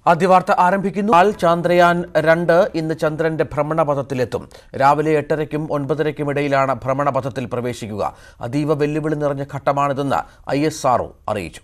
ആദ്യ വാർത്ത ആരംഭിക്കുന്നു ആൾ ചാന്ദ്രയാൻ രണ്ട് ഇന്ന് ചന്ദ്രന്റെ ഭ്രമണപഥത്തിലെത്തും രാവിലെ എട്ടരയ്ക്കും ഒൻപതരയ്ക്കും ഇടയിലാണ് ഭ്രമണപഥത്തിൽ പ്രവേശിക്കുക അതീവ വെല്ലുവിളി നിറഞ്ഞ ഘട്ടമാണിതെന്ന് ഐ എസ് ആർഒ അറിയിച്ചു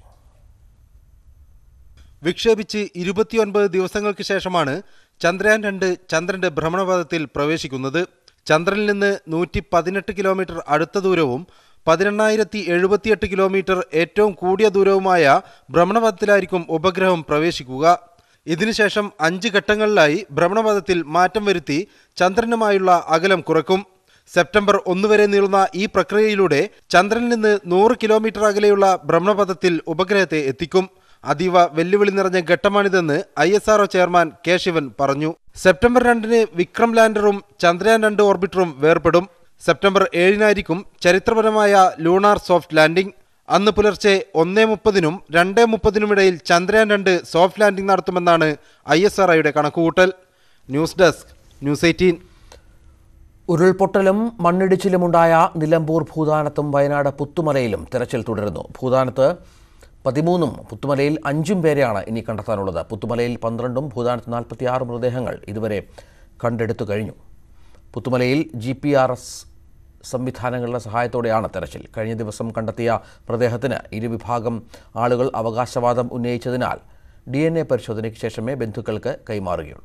വിക്ഷേപിച്ച് ഇരുപത്തിയൊൻപത് ദിവസങ്ങൾക്ക് ശേഷമാണ് ചന്ദ്രയാൻ രണ്ട് ചന്ദ്രന്റെ ഭ്രമണപഥത്തിൽ പ്രവേശിക്കുന്നത് ചന്ദ്രനിൽ നിന്ന് നൂറ്റി പതിനെട്ട് കിലോമീറ്റർ അടുത്ത ദൂരവും പതിനെണ്ണായിരത്തി എഴുപത്തിയെട്ട് കിലോമീറ്റർ ഏറ്റവും കൂടിയ ദൂരവുമായ ഭ്രമണപഥത്തിലായിരിക്കും ഉപഗ്രഹം പ്രവേശിക്കുക ഇതിനുശേഷം അഞ്ച് ഘട്ടങ്ങളിലായി ഭ്രമണപഥത്തിൽ മാറ്റം വരുത്തി ചന്ദ്രനുമായുള്ള അകലം കുറക്കും സെപ്റ്റംബർ ഒന്ന് വരെ നീളുന്ന ഈ പ്രക്രിയയിലൂടെ ചന്ദ്രനിൽ നിന്ന് നൂറ് കിലോമീറ്റർ അകലെയുള്ള ഭ്രമണപഥത്തിൽ ഉപഗ്രഹത്തെ എത്തിക്കും അതീവ വെല്ലുവിളി നിറഞ്ഞ ഘട്ടമാണിതെന്ന് I S R O chairman K Sivan പറഞ്ഞു സെപ്റ്റംബർ രണ്ടിന് വിക്രം ലാൻഡറും ചന്ദ്രയാൻ രണ്ട് ഓർബിറ്ററും വേർപെടും സെപ്റ്റംബർ ഏഴിനായിരിക്കും ചരിത്രപരമായ ലൂണാർ സോഫ്റ്റ് ലാൻഡിംഗ് അന്ന് പുലർച്ചെ ഒന്നേ മുപ്പതിനും രണ്ടേ മുപ്പതിനുമിടയിൽ ചന്ദ്രയാൻ രണ്ട് സോഫ്റ്റ് ലാൻഡിംഗ് നടത്തുമെന്നാണ് ഐ എസ് ആർ ഒയുടെ കണക്കുകൂട്ടൽ ന്യൂസ് ഡെസ്ക് ന്യൂസ് എയ്റ്റീൻ ഉരുൾപൊട്ടലും മണ്ണിടിച്ചിലുമുണ്ടായ നിലമ്പൂർ ഭൂതാനത്തും വയനാട് പുത്തുമലയിലും തെരച്ചിൽ തുടരുന്നു ഭൂതാനത്ത് പതിമൂന്നും പുത്തുമലയിൽ അഞ്ചും പേരെയാണ് ഇനി കണ്ടെത്താനുള്ളത് പുത്തുമലയിൽ പന്ത്രണ്ടും ഭൂതാനത്ത് നാൽപ്പത്തിയാറ് മൃതദേഹങ്ങൾ ഇതുവരെ കണ്ടെടുത്തു കഴിഞ്ഞു പുത്തുമലയിൽ ജി പി ആർ എസ് സംവിധാനങ്ങളുടെ സഹായത്തോടെയാണ് തെരച്ചിൽ കഴിഞ്ഞ ദിവസം കണ്ടെത്തിയ മൃതദേഹത്തിന് ഇരുവിഭാഗം ആളുകൾ അവകാശവാദം ഉന്നയിച്ചതിനാൽ ഡി എൻ എ പരിശോധനയ്ക്ക് ശേഷമേ ബന്ധുക്കൾക്ക് കൈമാറുകയുള്ളൂ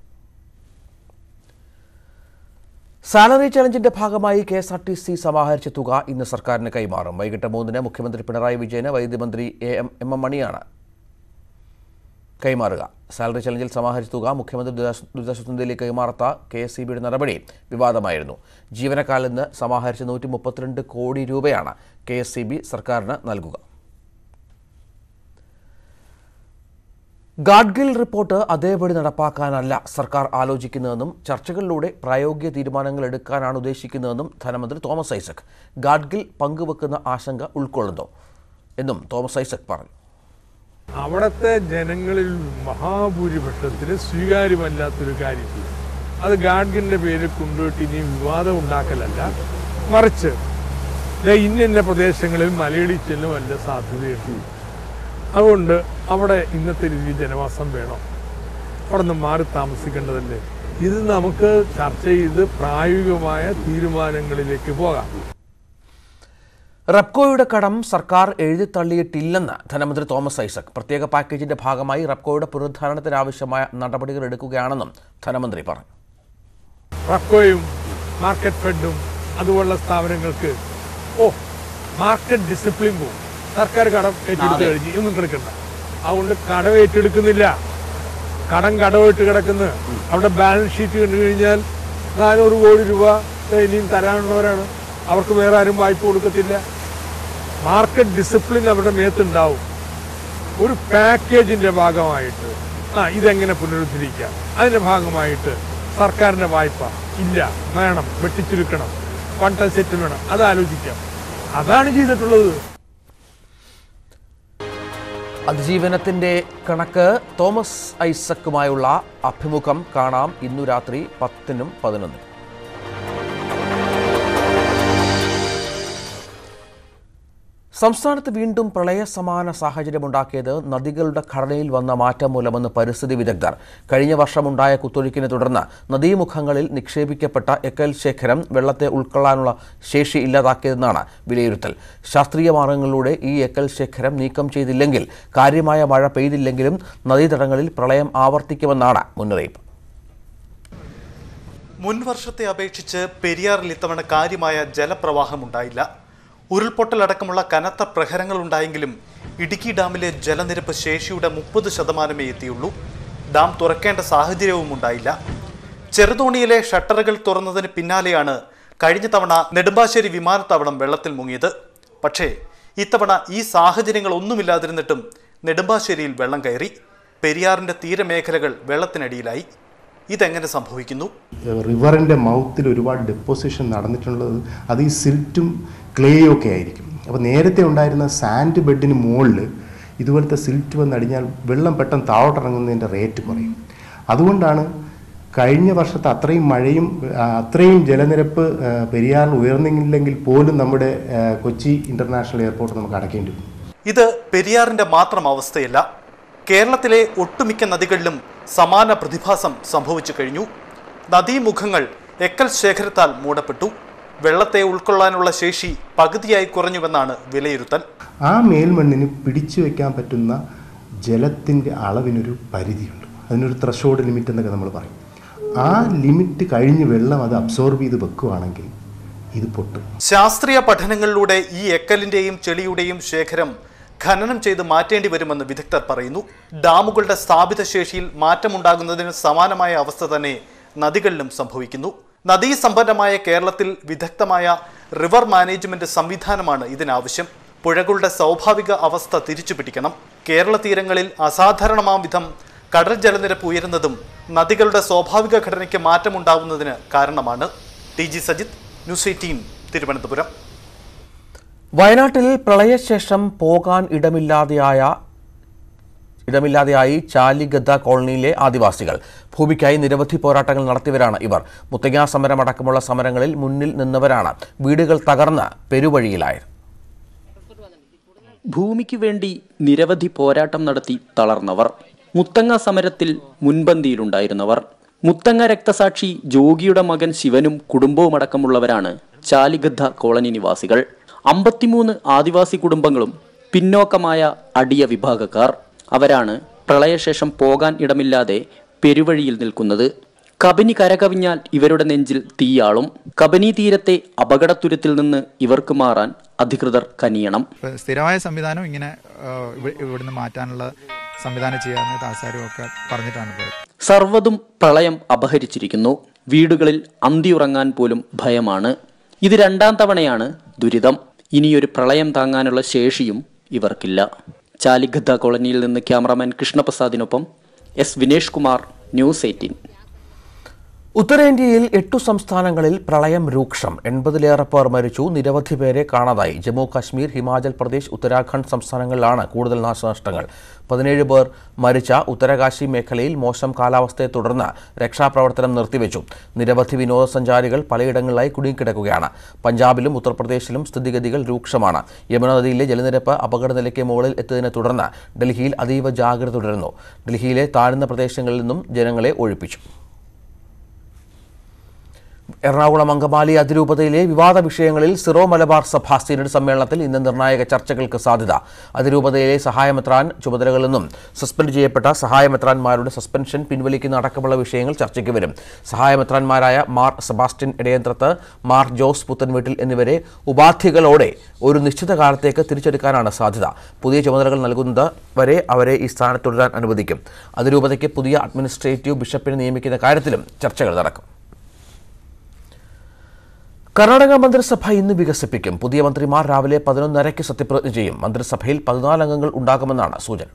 സാലറി ചലഞ്ചിന്റെ ഭാഗമായി K S R T C സമാഹരിച്ച തുക ഇന്ന് സർക്കാരിന് കൈമാറും വൈകിട്ട് മൂന്നിന് മുഖ്യമന്ത്രി പിണറായി വിജയന് വൈദ്യുതിമന്ത്രി എ എം എം എം മണിയാണ് കൈമാറുക സാലറി ചലഞ്ചിൽ സമാഹരിച്ച തുക മുഖ്യമന്ത്രി ദുരിതാശ്വാസ ദുരിതാശ്വാസ നിധിയിലേക്ക് കൈമാറാത്ത കെ എസ് സി ബിയുടെ നടപടി വിവാദമായിരുന്നു ജീവനക്കാരിൽ നിന്ന് സമാഹരിച്ച നൂറ്റി മുപ്പത്തിരണ്ട് കോടി രൂപയാണ് കെ എസ് സി ബി സർക്കാരിന് നൽകുക ഗാഡ്ഗിൽ റിപ്പോർട്ട് അതേപടി നടപ്പാക്കാനല്ല സർക്കാർ ആലോചിക്കുന്നതെന്നും ചർച്ചകളിലൂടെ പ്രായോഗിക തീരുമാനങ്ങൾ എടുക്കാനാണ് ഉദ്ദേശിക്കുന്നതെന്നും ധനമന്ത്രി തോമസ് ഐസക് ഗാഡ്ഗിൽ പങ്കുവെക്കുന്ന ആശങ്ക ഉൾക്കൊള്ളുന്നു എന്നും തോമസ് ഐസക് പറഞ്ഞു അവിടുത്തെ ജനങ്ങളിൽ മഹാഭൂരിപക്ഷത്തിന് സ്വീകാര്യമല്ലാത്തൊരു കാര്യം അത് ഗാഡ്ഗിന്റെ പേര് കൊണ്ടുപോയിട്ട് ഇനി വിവാദം ഉണ്ടാക്കലല്ല മറിച്ച് ദേ ഇന്ന ഇന്ന പ്രദേശങ്ങളിൽ മലയിടിച്ചിലിന് വല്ല സാധ്യതയുണ്ട് അതുകൊണ്ട് അവിടെ ഇന്നത്തെ രീതിയിൽ ജനവാസം വേണം അവിടെ നിന്ന് മാറി താമസിക്കേണ്ടതല്ലേ ഇത് നമുക്ക് ചർച്ച ചെയ്ത് പ്രായോഗികമായ തീരുമാനങ്ങളിലേക്ക് പോകാം റെപ്കോയുടെ കടം സർക്കാർ എഴുതിത്തള്ളിയിട്ടില്ലെന്ന് ധനമന്ത്രി തോമസ് ഐസക് പ്രത്യേക പാക്കേജിന്റെ ഭാഗമായി റെപ്കോയുടെ പുനരുദ്ധാരണത്തിനാവശ്യമായ നടപടികൾ എടുക്കുകയാണെന്നും ധനമന്ത്രി പറഞ്ഞു റക്കോയും മാർക്കറ്റ് ഫെഡും അതുപോലുള്ള സ്ഥാപനങ്ങൾക്ക് ഓ മാർക്കറ്റ് ഡിസിപ്ലിൻ പോകും സർക്കാർ കടം ഏറ്റെടുത്ത് കഴിഞ്ഞ് ഒന്നും കിടക്കണ്ട അതുകൊണ്ട് കടം ഏറ്റെടുക്കുന്നില്ല കടം കടമായിട്ട് കിടക്കുന്നു അവിടെ ബാലൻസ് ഷീറ്റ് കണ്ടു കഴിഞ്ഞാൽ നാനൂറ് കോടി രൂപ ഇനിയും തരാനുള്ളവരാണ് അവർക്ക് വേറെ ആരും വായ്പ കൊടുക്കത്തില്ല മാർക്കറ്റ് ഡിസിപ്ലിൻ അവരുടെ മേത്തുണ്ടാവും ഒരു പാക്കേജിന്റെ ഭാഗമായിട്ട് ആ ഇതെങ്ങനെ പുനരുദ്ധരിക്കാം അതിന്റെ ഭാഗമായിട്ട് സർക്കാരിന്റെ വായ്പ ഇല്ല വേണം വെട്ടിച്ചുരുക്കണം വൺ ടൈം സെറ്റ് വേണം അത് ആലോചിക്കാം അതാണ് ചെയ്തിട്ടുള്ളത് അതിജീവനത്തിന്റെ കണക്ക് തോമസ് ഐസക്കുമായുള്ള അഭിമുഖം കാണാം ഇന്നു രാത്രി പത്തിനും പതിനൊന്നിനും സംസ്ഥാനത്ത് വീണ്ടും പ്രളയ സമാന സാഹചര്യമുണ്ടാക്കിയത് നദികളുടെ ഘടനയിൽ വന്ന മാറ്റം മൂലമെന്ന് പരിസ്ഥിതി വിദഗ്ധർ കഴിഞ്ഞ വർഷമുണ്ടായ കുത്തൊഴുക്കിനെ തുടർന്ന് നദീമുഖങ്ങളിൽ നിക്ഷേപിക്കപ്പെട്ട എക്കൽ ശേഖരം വെള്ളത്തെ ഉൾക്കൊള്ളാനുള്ള ശേഷി ഇല്ലാതാക്കിയതെന്നാണ് വിലയിരുത്തൽ ശാസ്ത്രീയ മാർഗങ്ങളിലൂടെ ഈ എക്കൽ ശേഖരം നീക്കം ചെയ്തില്ലെങ്കിൽ കാര്യമായ മഴ പെയ്തില്ലെങ്കിലും നദീതടങ്ങളിൽ പ്രളയം ആവർത്തിക്കുമെന്നാണ് മുന്നറിയിപ്പ് മുൻ വർഷത്തെ അപേക്ഷിച്ച് പെരിയാറിൽ ഇത്തവണ കാര്യമായ ജലപ്രവാഹമുണ്ടായില്ല ഉരുൾപൊട്ടലടക്കമുള്ള കനത്ത പ്രഹരങ്ങളുണ്ടായെങ്കിലും ഇടുക്കി ഡാമിലെ ജലനിരപ്പ് ശേഷിയുടെ മുപ്പത് ശതമാനമേ എത്തിയുള്ളൂ ഡാം തുറക്കേണ്ട സാഹചര്യവും ഉണ്ടായില്ല ചെറുതോണിയിലെ ഷട്ടറുകൾ തുറന്നതിന് പിന്നാലെയാണ് കഴിഞ്ഞ തവണ നെടുമ്പാശ്ശേരി വിമാനത്താവളം വെള്ളത്തിൽ മുങ്ങിയത് പക്ഷേ ഇത്തവണ ഈ സാഹചര്യങ്ങൾ ഒന്നുമില്ലാതിരുന്നിട്ടും നെടുമ്പാശ്ശേരിയിൽ വെള്ളം കയറി പെരിയാറിന്റെ തീരമേഖലകൾ വെള്ളത്തിനടിയിലായി ഇതെങ്ങനെ സംഭവിക്കുന്നു റിവറിൻ്റെ മൗത്തിൽ ഒരുപാട് ഡെപ്പോസിഷൻ നടന്നിട്ടുള്ളത് അത് ഈ സിൽറ്റും ക്ലേയും ഒക്കെ ആയിരിക്കും അപ്പോൾ നേരത്തെ ഉണ്ടായിരുന്ന സാൻഡ് ബെഡിന് മുകളിൽ ഇതുപോലത്തെ സിൽറ്റ് വന്നടിഞ്ഞാൽ വെള്ളം പെട്ടെന്ന് താഴോട്ടിറങ്ങുന്നതിൻ്റെ റേറ്റ് കുറയും അതുകൊണ്ടാണ് കഴിഞ്ഞ വർഷത്തെ അത്രയും മഴയും ആ, അത്രയും ജലനിരപ്പ് ആ, പെരിയാറിൽ ഉയർന്നില്ലെങ്കിൽ പോലും നമ്മുടെ ആ, കൊച്ചി ഇൻ്റർനാഷണൽ എയർപോർട്ട് നമുക്ക് അടയ്ക്കേണ്ടി വന്നു ഇത് പെരിയാറിന്റെ മാത്രം അവസ്ഥയല്ല കേരളത്തിലെ ഒട്ടുമിക്ക നദികളിലും സമാന പ്രതിഭാസം സംഭവിച്ചു കഴിഞ്ഞു നദീമുഖങ്ങൾ എക്കൽ ശേഖരത്താൽ മൂടപ്പെട്ടു വെള്ളത്തെ ഉൾക്കൊള്ളാനുള്ള ശേഷി പകുതിയായി കുറഞ്ഞുവെന്നാണ് വിലയിരുത്തൽ ആ മേൽമണ്ണിന് പിടിച്ചു വെക്കാൻ പറ്റുന്ന ജലത്തിൻ്റെ അളവിനൊരു പരിധിയുണ്ട് അതിനൊരു ത്രഷോഡ് ലിമിറ്റ് എന്നൊക്കെ നമ്മൾ പറയും ആ ലിമിറ്റ് കഴിഞ്ഞ് വെള്ളം അത് അബ്സോർബ് ചെയ്ത് വെക്കുകയാണെങ്കിൽ ഇത് പൊട്ടും ശാസ്ത്രീയ പഠനങ്ങളിലൂടെ ഈ എക്കലിന്റെയും ചെളിയുടെയും ശേഖരം ഖനനം ചെയ്ത് മാറ്റേണ്ടി വരുമെന്ന് വിദഗ്ധർ പറയുന്നു ഡാമുകളുടെ സ്ഥാപിത ശേഷിയിൽ മാറ്റമുണ്ടാകുന്നതിന് സമാനമായ അവസ്ഥ തന്നെ നദികളിലും സംഭവിക്കുന്നു നദീസമ്പന്നമായ കേരളത്തിൽ വിദഗ്ധമായ റിവർ മാനേജ്മെന്റ് സംവിധാനമാണ് ഇതിനാവശ്യം പുഴകളുടെ സ്വാഭാവിക അവസ്ഥ തിരിച്ചു പിടിക്കണം കേരള തീരങ്ങളിൽ അസാധാരണമാം വിധം കടൽ ജലനിരപ്പ് ഉയരുന്നതും നദികളുടെ സ്വാഭാവിക ഘടനയ്ക്ക് മാറ്റമുണ്ടാവുന്നതിന് കാരണമാണ് T G Sajith news eighteen Thiruvananthapuram വയനാട്ടിൽ പ്രളയശേഷം പോകാൻ ഇടമില്ലാതെയായ ഇടമില്ലാതെയായി ചാലിഗദ്ദ കോളനിയിലെ ആദിവാസികൾ ഭൂമിക്കായി നിരവധി പോരാട്ടങ്ങൾ നടത്തിയവരാണ് ഇവർ മുത്തങ്ങ സമരമടക്കമുള്ള സമരങ്ങളിൽ മുന്നിൽ നിന്നവരാണ് വീടുകൾ തകർന്ന് പെരുവഴിയിലായത് ഭൂമിക്ക് വേണ്ടി നിരവധി പോരാട്ടം നടത്തി തളർന്നവർ മുത്തങ്ങ സമരത്തിൽ മുൻപന്തിയിലുണ്ടായിരുന്നവർ മുത്തങ്ങ രക്തസാക്ഷി ജോഗിയുടെ മകൻ ശിവനും കുടുംബവുമടക്കമുള്ളവരാണ് ചാലിഗദ്ദ കോളനി നിവാസികൾ അമ്പത്തിമൂന്ന് ആദിവാസി കുടുംബങ്ങളും പിന്നോക്കമായ അടിയ വിഭാഗക്കാർ അവരാണ് പ്രളയശേഷം പോകാൻ ഇടമില്ലാതെ പെരുവഴിയിൽ നിൽക്കുന്നത് കബനി കരകവിഞ്ഞാൽ ഇവരുടെ നെഞ്ചിൽ തീയാളും കബനി തീരത്തെ അപകടത്തുരത്തിൽ നിന്ന് ഇവർക്ക് മാറാൻ അധികൃതർ കനിയണം ഇപ്പൊ സ്ഥിരമായ സംവിധാനം ഇങ്ങനെ ആ, ഇവ- ഇവിടുന്ന് മാറ്റാനുള്ള സംവിധാനം ചെയ്യാമെന്ന് താസാരും ഒക്കെ പറഞ്ഞിട്ടാണ് പോയത് സർവ്വതും പ്രളയം അപഹരിച്ചിരിക്കുന്നു വീടുകളിൽ അന്തിയുറങ്ങാൻ പോലും ഭയമാണ് ഇത് രണ്ടാം തവണയാണ് ദുരിതം ഇനിയൊരു പ്രളയം താങ്ങാനുള്ള ശേഷിയും ഇവർക്കില്ല ചാലിഗദ്ദ കോളനിയിൽ നിന്ന് ക്യാമറാമാൻ കൃഷ്ണപ്രസാദിനൊപ്പം S Vinesh Kumar news eighteen ഉത്തരേന്ത്യയിൽ എട്ടു സംസ്ഥാനങ്ങളിൽ പ്രളയം രൂക്ഷം എൺപതിലേറെ പേർ മരിച്ചു നിരവധി പേരെ കാണാതായി ജമ്മു കാശ്മീർ ഹിമാചൽ പ്രദേശ് ഉത്തരാഖണ്ഡ് സംസ്ഥാനങ്ങളിലാണ് കൂടുതൽ നാശനഷ്ടങ്ങൾ പതിനേഴ് പേർ മരിച്ച ഉത്തരകാശി മേഖലയിൽ മോശം കാലാവസ്ഥയെ തുടർന്ന് രക്ഷാപ്രവർത്തനം നിർത്തിവെച്ചു നിരവധി വിനോദസഞ്ചാരികൾ പലയിടങ്ങളിലായി കുടുങ്ങിക്കിടക്കുകയാണ് പഞ്ചാബിലും ഉത്തർപ്രദേശിലും സ്ഥിതിഗതികൾ രൂക്ഷമാണ് യമുന നദിയിലെ ജലനിരപ്പ് അപകടനിലയ്ക്ക് മുകളിൽ എത്തിയതിനെ തുടർന്ന് ഡൽഹിയിൽ അതീവ ജാഗ്രത തുടരുന്നു ഡൽഹിയിലെ താഴ്ന്ന പ്രദേശങ്ങളിൽ നിന്നും ജനങ്ങളെ ഒഴിപ്പിച്ചു എറണാകുളം അങ്കമാലി അതിരൂപതയിലെ വിവാദ വിഷയങ്ങളിൽ സിറോ മലബാർ സഭ സിനഡ് സമ്മേളനത്തിൽ ഇന്ന് നിർണായക ചർച്ചകൾക്ക് സാധ്യത അതിരൂപതയിലെ സഹായമെത്രാൻ ചുമതലകളിൽ നിന്നും സസ്പെൻഡ് ചെയ്യപ്പെട്ട സഹായമെത്രാന്മാരുടെ സസ്പെൻഷൻ പിൻവലിക്കുന്ന അടക്കമുള്ള വിഷയങ്ങൾ ചർച്ചയ്ക്ക് വരും സഹായമെത്രാന്മാരായ മാർ സെബാസ്റ്റ്യൻ ഇടയന്ത്രത്ത് മാർ ജോസ് പുത്തൻവീട്ടിൽ എന്നിവരെ ഉപാധികളോടെ ഒരു നിശ്ചിത കാലത്തേക്ക് തിരിച്ചെടുക്കാനാണ് സാധ്യത പുതിയ ചുമതലകൾ നൽകുന്നത് വരെ അവരെ ഈ സ്ഥാനത്ത് തുടരാൻ അനുവദിക്കും അതിരൂപതയ്ക്ക് പുതിയ അഡ്മിനിസ്ട്രേറ്റീവ് ബിഷപ്പിനെ നിയമിക്കുന്ന കാര്യത്തിലും ചർച്ചകൾ നടക്കും കർണാടക മന്ത്രിസഭ ഇന്ന് വികസിപ്പിക്കും പുതിയ മന്ത്രിമാർ രാവിലെ പതിനൊന്നരയ്ക്ക് സത്യപ്രതിജ്ഞ ചെയ്യും മന്ത്രിസഭയിൽ പതിനാല് അംഗങ്ങൾ ഉണ്ടാകുമെന്നാണ് സൂചന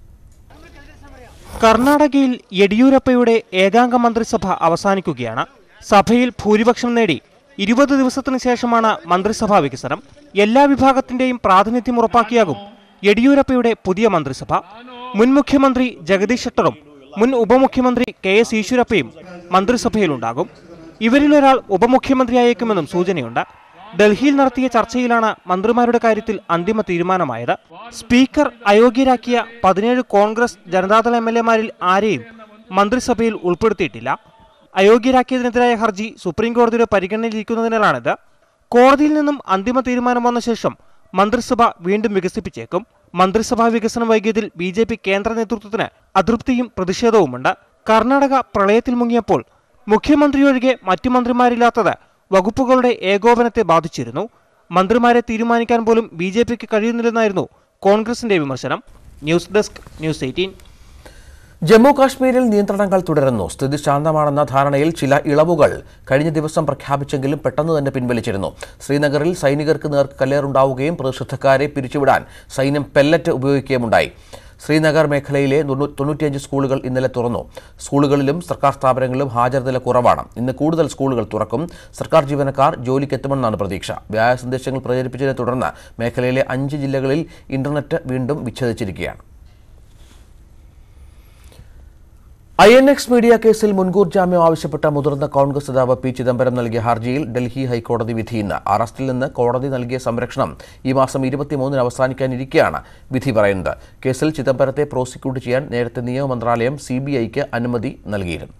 കർണാടകയിൽ യെഡിയൂരപ്പയുടെ ഏകാംഗ മന്ത്രിസഭ അവസാനിക്കുകയാണ് സഭയിൽ ഭൂരിപക്ഷം നേടി ഇരുപത് ദിവസത്തിനു ശേഷമാണ് മന്ത്രിസഭാ വികസനം എല്ലാ വിഭാഗത്തിന്റെയും പ്രാതിനിധ്യം ഉറപ്പാക്കിയാകും യെഡിയൂരപ്പയുടെ പുതിയ മന്ത്രിസഭ മുൻ മുഖ്യമന്ത്രി ജഗദീഷ് ഷെട്ടറും മുൻ ഉപമുഖ്യമന്ത്രി കെ എസ് ഈശ്വരപ്പയും മന്ത്രിസഭയിലുണ്ടാകും ഇവരിലൊരാൾ ഉപമുഖ്യമന്ത്രിയായേക്കുമെന്നും സൂചനയുണ്ട് ഡൽഹിയിൽ നടത്തിയ ചർച്ചയിലാണ് മന്ത്രിമാരുടെ കാര്യത്തിൽ അന്തിമ തീരുമാനമായത് സ്പീക്കർ അയോഗ്യരാക്കിയ പതിനേഴ് കോൺഗ്രസ് ജനതാദൾ എം എൽ എമാരിൽ ആരെയും മന്ത്രിസഭയിൽ ഉൾപ്പെടുത്തിയിട്ടില്ല അയോഗ്യരാക്കിയതിനെതിരായ ഹർജി സുപ്രീം കോടതിയുടെ പരിഗണനയിലിരിക്കുന്നതിനാലാണിത് കോടതിയിൽ നിന്നും അന്തിമ തീരുമാനം വന്ന ശേഷം മന്ത്രിസഭ വീണ്ടും വികസിപ്പിച്ചേക്കും മന്ത്രിസഭാ വികസനം വൈകിയതിൽ ബി ജെ പി കേന്ദ്ര നേതൃത്വത്തിന് അതൃപ്തിയും പ്രതിഷേധവുമുണ്ട് കർണാടക പ്രളയത്തിൽ മുങ്ങിയപ്പോൾ മുഖ്യമന്ത്രിയൊഴികെ മറ്റു മന്ത്രിമാരില്ലാത്തത് വകുപ്പുകളുടെ ഏകോപനത്തെ ബാധിച്ചിരുന്നു മന്ത്രിമാരെ തീരുമാനിക്കാൻ പോലും ബി ജെ പിക്ക് കഴിയുന്നില്ലെന്നായിരുന്നു കോൺഗ്രസിന്റെ വിമർശനം news desk news eighteen Jammu കാശ്മീരിൽ നിയന്ത്രണങ്ങൾ തുടരുന്നു സ്ഥിതി ശാന്തമാണെന്ന ധാരണയിൽ ചില ഇളവുകൾ കഴിഞ്ഞ ദിവസം പ്രഖ്യാപിച്ചെങ്കിലും പെട്ടെന്ന് തന്നെ പിൻവലിച്ചിരുന്നു ശ്രീനഗറിൽ സൈനികർക്ക് നേർക്ക് കല്ലേറുണ്ടാവുകയും പ്രതിഷേധക്കാരെ പിരിച്ചുവിടാൻ സൈന്യം പെല്ലറ്റ് ഉപയോഗിക്കുകയുമുണ്ടായി ശ്രീനഗർ മേഖലയിലെ തൊണ്ണൂ- തൊണ്ണൂറ്റിയഞ്ച് സ്കൂളുകൾ ഇന്നലെ തുറന്നു സ്കൂളുകളിലും സർക്കാർ സ്ഥാപനങ്ങളിലും ഹാജർ നില കുറവാണ് ഇന്ന് കൂടുതൽ സ്കൂളുകൾ തുറക്കും സർക്കാർ ജീവനക്കാർ ജോലിക്കെത്തുമെന്നാണ് പ്രതീക്ഷ വ്യാജ സന്ദേശങ്ങൾ പ്രചരിപ്പിച്ചതിനെ തുടർന്ന് മേഖലയിലെ അഞ്ച് ജില്ലകളിൽ ഇന്റർനെറ്റ് വീണ്ടും വിച്ഛേദിച്ചിരിക്കുകയാണ് ഐ എൻ എക്സ് മീഡിയ കേസിൽ മുൻകൂർ ജാമ്യം ആവശ്യപ്പെട്ട മുതിർന്ന കോൺഗ്രസ് നേതാവ് പി ചിദംബരം നൽകിയ ഹർജിയിൽ ഡൽഹി ഹൈക്കോടതി വിധി ഇന്ന് അറസ്റ്റിൽ നിന്ന് കോടതി നൽകിയ സംരക്ഷണം ഈ മാസം ഇരുപത്തിമൂന്നിന് അവസാനിക്കാനിരിക്കെയാണ് വിധി പറയുന്നത് കേസിൽ ചിദംബരത്തെ പ്രോസിക്യൂട്ട് ചെയ്യാൻ നേരത്തെ നിയമ മന്ത്രാലയം സി ബി ഐക്ക് അനുമതി നൽകിയിരുന്നു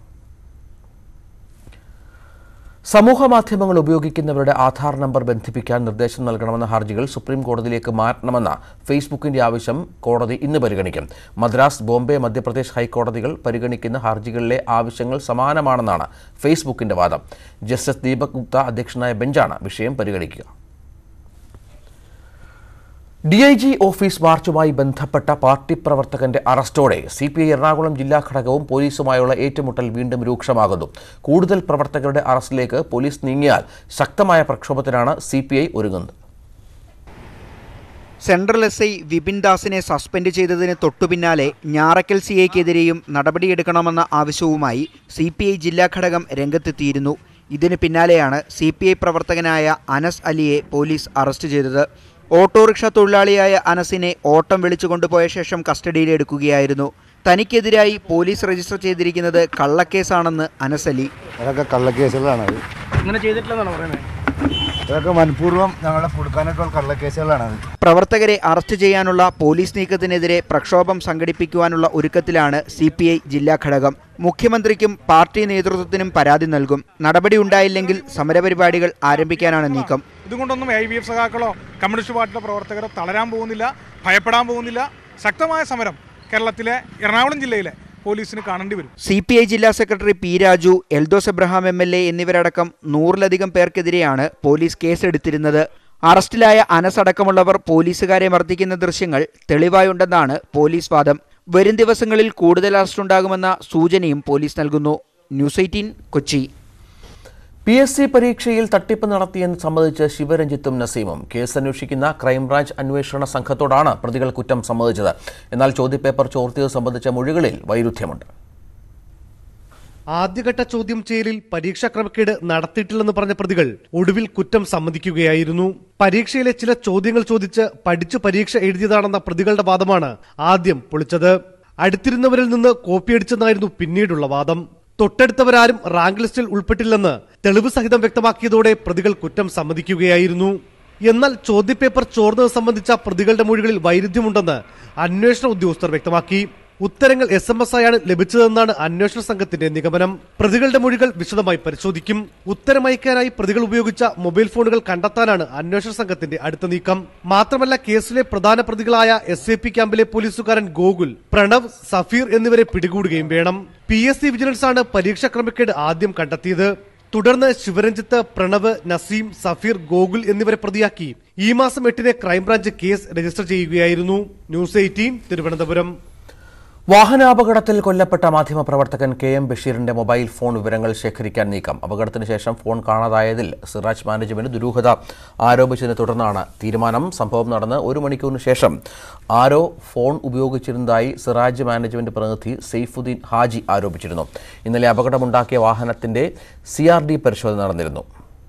സമൂഹ മാധ്യമങ്ങൾ ഉപയോഗിക്കുന്നവരുടെ ആധാർ നമ്പർ ബന്ധിപ്പിക്കാൻ നിർദ്ദേശം നൽകണമെന്ന ഹർജികൾ സുപ്രീം കോടതിയിലേക്ക് മാറ്റണമെന്ന ഫേസ്ബുക്കിന്റെ ആവശ്യം കോടതി ഇന്ന് പരിഗണിക്കും മദ്രാസ് ബോംബെ മധ്യപ്രദേശ് ഹൈക്കോടതികൾ പരിഗണിക്കുന്ന ഹർജികളിലെ ആവശ്യങ്ങൾ സമാനമാണെന്നാണ് ഫേസ്ബുക്കിന്റെ വാദം ജസ്റ്റിസ് ദീപക് ഗുപ്ത അധ്യക്ഷനായ ബെഞ്ചാണ് വിഷയം പരിഗണിക്കുക ഡി ഐ ജി ഓഫീസ് മാർച്ചുമായി ബന്ധപ്പെട്ട പാർട്ടി പ്രവർത്തകന്റെ അറസ്റ്റോടെ സി പി ഐ എറണാകുളം ജില്ലാ ഘടകവും പോലീസുമായുള്ള ഏറ്റുമുട്ടൽ വീണ്ടും രൂക്ഷമാകുന്നു കൂടുതൽ പ്രവർത്തകരുടെ അറസ്റ്റിലേക്ക് പോലീസ് നീങ്ങിയാൽ ശക്തമായ പ്രക്ഷോഭത്തിനാണ് സി പി ഐ ഒരുങ്ങുന്നത് സെൻട്രൽ എസ് ഐ വിപിൻ ദാസിനെ സസ്പെൻഡ് ചെയ്തതിന് തൊട്ടുപിന്നാലെ ഞാറക്കൽ സി ഐക്കെതിരെയും നടപടിയെടുക്കണമെന്ന ആവശ്യവുമായി സി പി ഐ ജില്ലാ ഘടകം രംഗത്തെത്തിയിരുന്നു ഇതിന് പിന്നാലെയാണ് സി പി ഐ പ്രവർത്തകനായ അനസ് അലിയെ പോലീസ് അറസ്റ്റ് ചെയ്തത് ഓട്ടോറിക്ഷ തൊഴിലാളിയായ അനസിനെ ഓട്ടം വിളിച്ചു കൊണ്ടുപോയ ശേഷം കസ്റ്റഡിയിലെടുക്കുകയായിരുന്നു തനിക്കെതിരായി പോലീസ് രജിസ്റ്റർ ചെയ്തിരിക്കുന്നത് കള്ളക്കേസാണെന്ന് അനസ് അലി അതൊക്കെ കള്ളക്കേസുകളാണത് അങ്ങനെ ചെയ്തിട്ടില്ലെന്നാണ് പറയുന്നത് അതൊക്കെ മനഃപൂർവ്വം ഞങ്ങളെ കൊടുക്കാനായിട്ടുള്ള കള്ളക്കേസുകളാണത് പ്രവർത്തകരെ അറസ്റ്റ് ചെയ്യാനുള്ള പോലീസ് നീക്കത്തിനെതിരെ പ്രക്ഷോഭം സംഘടിപ്പിക്കുവാനുള്ള ഒരുക്കത്തിലാണ് സി പി ഐ ജില്ലാ ഘടകം മുഖ്യമന്ത്രിക്കും പാർട്ടി നേതൃത്വത്തിനും പരാതി നൽകും നടപടി ഉണ്ടായില്ലെങ്കിൽ സമരപരിപാടികൾ ആരംഭിക്കാനാണ് നീക്കം ഇതുകൊണ്ടൊന്നും ഐ ബി എഫ് സഖാക്കളോ കമ്മ്യൂണിസ്റ്റ് പാർട്ടിയുടെ പ്രവർത്തകരോ തളരാൻ പോകുന്നില്ല ഭയപ്പെടാൻ പോകുന്നില്ല ശക്തമായ സമരം കേരളത്തിലെ എറണാകുളം ജില്ലയിലെ പോലീസിന് കാണേണ്ടി വരും സി പി ഐ ജില്ലാ secretary P Raju Eldhose Abraham M L A എന്നിവരടക്കം നൂറിലധികം പേർക്കെതിരെയാണ് പോലീസ് കേസെടുത്തിരുന്നത് അറസ്റ്റിലായ അനസ് അടക്കമുള്ളവർ പോലീസുകാരെ മർദ്ദിക്കുന്ന ദൃശ്യങ്ങൾ തെളിവായുണ്ടെന്നാണ് പോലീസ് വാദം വരും ദിവസങ്ങളിൽ കൂടുതൽ അറസ്റ്റുണ്ടാകുമെന്ന സൂചനയും പോലീസ് നൽകുന്നു news eighteen Kochi P S C പരീക്ഷയിൽ തട്ടിപ്പ് നടത്തിയെന്ന് സംബന്ധിച്ച് ശിവരഞ്ജിത്തും നസീമും കേസ് അന്വേഷിക്കുന്ന ക്രൈംബ്രാഞ്ച് അന്വേഷണ സംഘത്തോടാണ് പ്രതികൾ കുറ്റം സമ്മതിച്ചത് എന്നാൽ ചോദ്യപേപ്പർ ചോർത്തിയത് സംബന്ധിച്ച മൊഴികളിൽ വൈരുദ്ധ്യമുണ്ട് ആദ്യഘട്ട ചോദ്യം ചെയ്യലിൽ പരീക്ഷാ ക്രമക്കേട് നടത്തിയിട്ടില്ലെന്ന് പറഞ്ഞ പ്രതികൾ ഒടുവിൽ കുറ്റം സമ്മതിക്കുകയായിരുന്നു പരീക്ഷയിലെ ചില ചോദ്യങ്ങൾ ചോദിച്ച് പഠിച്ചു പരീക്ഷ എഴുതിയതാണെന്ന പ്രതികളുടെ വാദമാണ് ആദ്യം പൊളിച്ചത് അടുത്തിരുന്നവരിൽ നിന്ന് കോപ്പിയടിച്ചെന്നായിരുന്നു പിന്നീടുള്ള വാദം തൊട്ടടുത്തവരാരും റാങ്ക് ലിസ്റ്റിൽ ഉൾപ്പെട്ടില്ലെന്ന് തെളിവ് സഹിതം വ്യക്തമാക്കിയതോടെ പ്രതികൾ കുറ്റം സമ്മതിക്കുകയായിരുന്നു എന്നാൽ ചോദ്യപേപ്പർ ചോർന്നത് സംബന്ധിച്ച പ്രതികളുടെ മൊഴികളിൽ വൈരുദ്ധ്യമുണ്ടെന്ന് അന്വേഷണ ഉദ്യോഗസ്ഥർ വ്യക്തമാക്കി ഉത്തരങ്ങൾ എസ് എം എസ് ആയാണ് ലഭിച്ചതെന്നാണ് അന്വേഷണ സംഘത്തിന്റെ നിഗമനം പ്രതികളുടെ മൊഴികൾ വിശദമായി പരിശോധിക്കും ഉത്തരമയക്കാനായി പ്രതികൾ ഉപയോഗിച്ച മൊബൈൽ ഫോണുകൾ കണ്ടെത്താനാണ് അന്വേഷണ സംഘത്തിന്റെ അടുത്ത നീക്കം മാത്രമല്ല കേസിലെ പ്രധാന പ്രതികളായ എസ് എ പി ക്യാമ്പിലെ പോലീസുകാരൻ ഗോകുൽ പ്രണവ് സഫീർ എന്നിവരെ പിടികൂടുകയും വേണം പി എസ് സി വിജിലൻസ് ആണ് പരീക്ഷാ ക്രമക്കേട് ആദ്യം കണ്ടെത്തിയത് തുടർന്ന് ശിവരഞ്ജിത്ത് പ്രണവ് നസീം സഫീർ ഗോകുൽ എന്നിവരെ പ്രതിയാക്കി ഈ മാസം എട്ടിന് ക്രൈംബ്രാഞ്ച് കേസ് രജിസ്റ്റർ ചെയ്യുകയായിരുന്നു ന്യൂസ് എയ്റ്റീൻ തിരുവനന്തപുരം വാഹനാപകടത്തിൽ കൊല്ലപ്പെട്ട മാധ്യമപ്രവർത്തകൻ കെ എം ബഷീറിന്റെ മൊബൈൽ ഫോൺ വിവരങ്ങൾ ശേഖരിക്കാൻ നീക്കം അപകടത്തിന് ശേഷം ഫോൺ കാണാതായതിൽ സിറാജ് മാനേജ്മെന്റ് ദുരൂഹത ആരോപിച്ചതിനെ തുടർന്നാണ് തീരുമാനം സംഭവം നടന്ന് ഒരു മണിക്കൂറിന് ശേഷം ആരോ ഫോൺ ഉപയോഗിച്ചിരുന്നതായി സിറാജ് മാനേജ്മെന്റ് പ്രതിനിധി സെയ്ഫുദ്ദീൻ ഹാജി ആരോപിച്ചിരുന്നു ഇന്നലെ അപകടമുണ്ടാക്കിയ വാഹനത്തിന്റെ സി ആർ ഡി പരിശോധന നടന്നിരുന്നു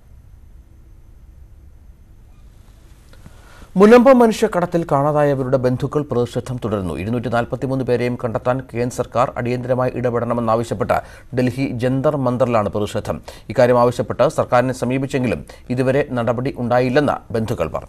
മുനമ്പം മനുഷ്യക്കടത്തിൽ കാണാതായവരുടെ ബന്ധുക്കൾ പ്രതിഷേധം തുടരുന്നു ഇരുന്നൂറ്റി നാൽപ്പത്തിമൂന്ന് പേരെയും കണ്ടെത്താൻ കേന്ദ്ര സർക്കാർ അടിയന്തരമായി ഇടപെടണമെന്നാവശ്യപ്പെട്ട് ഡൽഹി ജന്തർ മന്ദറിലാണ് പ്രതിഷേധം ഇക്കാര്യം ആവശ്യപ്പെട്ട് സർക്കാരിനെ സമീപിച്ചെങ്കിലും ഇതുവരെ നടപടി ഉണ്ടായില്ലെന്ന് ബന്ധുക്കൾ പറഞ്ഞു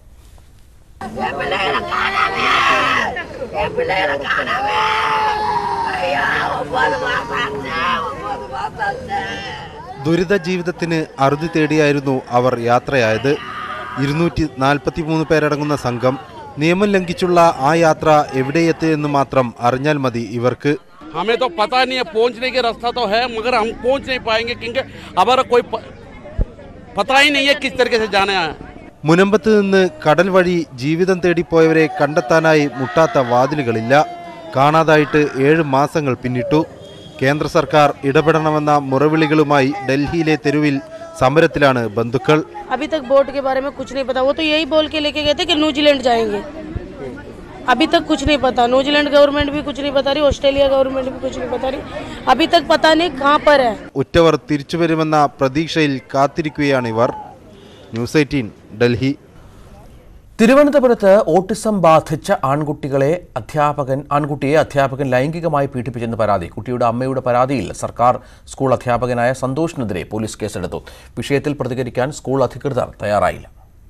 ദുരിത ജീവിതത്തിന് അറുതി തേടിയായിരുന്നു അവർ യാത്രയായത് ഇരുന്നൂറ്റി നാൽപ്പത്തിമൂന്ന് പേരടങ്ങുന്ന സംഘം നിയമം ലംഘിച്ചുള്ള ആ യാത്ര എവിടെയെത്തിയെന്ന് മാത്രം അറിഞ്ഞാൽ മതി ഇവർക്ക് हमें तो पता नहीं है पहुंचने के रास्ता तो है मगर हम पहुंच नहीं पाएंगे क्योंकि हमारा कोई प, पता ही नहीं है किस तरीके से जाना है മുനമ്പത്ത് നിന്ന് കടൽ വഴി ജീവിതം തേടിപ്പോയവരെ കണ്ടെത്താനായി മുട്ടാത്ത വാതിലുകളില്ല കാണാതായിട്ട് ഏഴ് മാസങ്ങൾ പിന്നിട്ടു കേന്ദ്ര സർക്കാർ ഇടപെടണമെന്ന മുറവിളികളുമായി ഡൽഹിയിലെ തെരുവിൽ സമരത്തിലാണ് ബന്ധുക്കൾ अभी तक बोट के बारे में कुछ नहीं पता वो तो यही बोल के लेके गए थे कि न्यूजीलैंड जाएंगे अभी तक कुछ नहीं पता न्यूजीलैंड गवर्नमेंट भी कुछ नहीं बता रही ऑस्ट्रेलिया गवर्नमेंट भी कुछ नहीं बता रही अभी तक पता नहीं कहाँ पर है ഉറ്റവർ തിരിച്ചുവരുമെന്ന പ്രതീക്ഷയിൽ കാത്തിരിക്കുകയാണ് ഇവർ ന്യൂസ് എയ്റ്റീൻ ഡൽഹി തിരുവനന്തപുരത്ത് ഓട്ടിസം ബാധിച്ച ആൺകുട്ടികളെ അധ്യാപകൻ ആൺകുട്ടിയെ അധ്യാപകൻ ലൈംഗികമായി പീഡിപ്പിച്ചെന്ന് പരാതി കുട്ടിയുടെ അമ്മയുടെ പരാതിയിൽ സർക്കാർ സ്കൂൾ അധ്യാപകനായ സന്തോഷിനെതിരെ പോലീസ് കേസെടുത്തു വിഷയത്തിൽ പ്രതികരിക്കാൻ സ്കൂൾ അധികൃതർ തയ്യാറായില്ല